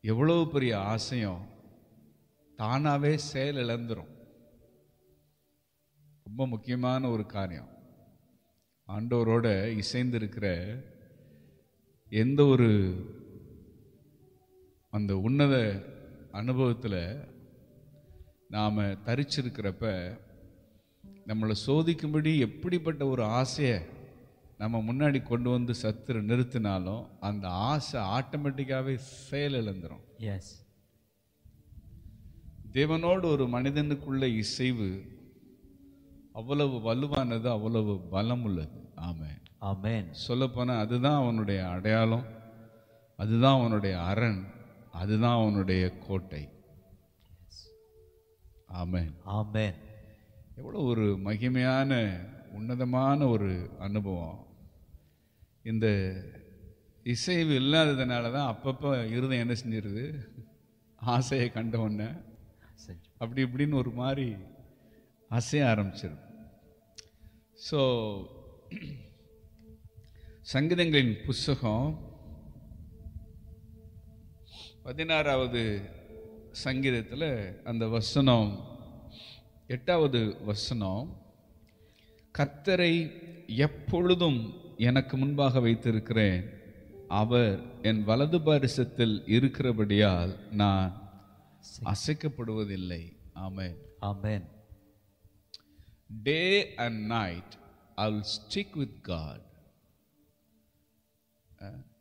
எவ்வளவு பெரிய ஆசையும் தானாவே செயல் இழந்துரும் ரொம்ப முக்கியமான ஒரு காரியம் ஆண்டவரோட இசைந்திருக்கிற எந்த ஒரு அந்த உன்னத அனுபவத்தில் நாம் தரிச்சிருக்கிறப்ப நம்மளை சோதிக்கும்படி எப்படிப்பட்ட ஒரு ஆசையை நம்ம முன்னாடி கொண்டு வந்து சத்துரு நிறுத்தினாலும் அந்த ஆசை ஆட்டோமேட்டிக்காகவே செயல் இழந்துரும் Yes. தேவனோடு ஒரு மனிதனுக்குள்ள இசைவு அவ்வளவு வலுவானது அவ்வளவு பலம் உள்ளது ஆமென் Amen. சொல்லப்போனால் அதுதான் அவனுடைய அடையாளம் அதுதான் அவனுடைய அரண் அதுதான் அவனுடைய கோட்டை ஆமென் Amen. எவ்வளோ ஒரு மகிமையான உன்னதமான ஒரு அனுபவம் இந்த இசைவு இல்லாததுனால தான் அப்பப்போ இருதயம் என்ன செஞ்சிருது ஆசையை கண்ட உடனே செஞ்சு. அப்படி இப்படின்னு ஒரு மாதிரி அசைய ஆரம்பிச்சிருது ஸோ சங்கீதங்களின் புஸ்தகம் பதினாறாவது சங்கீதத்தில் அந்த வசனம் எட்டாவது வசனம் கர்த்தரை எப்பொழுதும் எனக்கு முன்பாக வைத்திருக்கிறேன் அவர் என் வலது பாரிசத்தில் இருக்கிறபடியால் நான் அசைக்கப்படுவதில்லை amen Amen. Day and night I will stick with God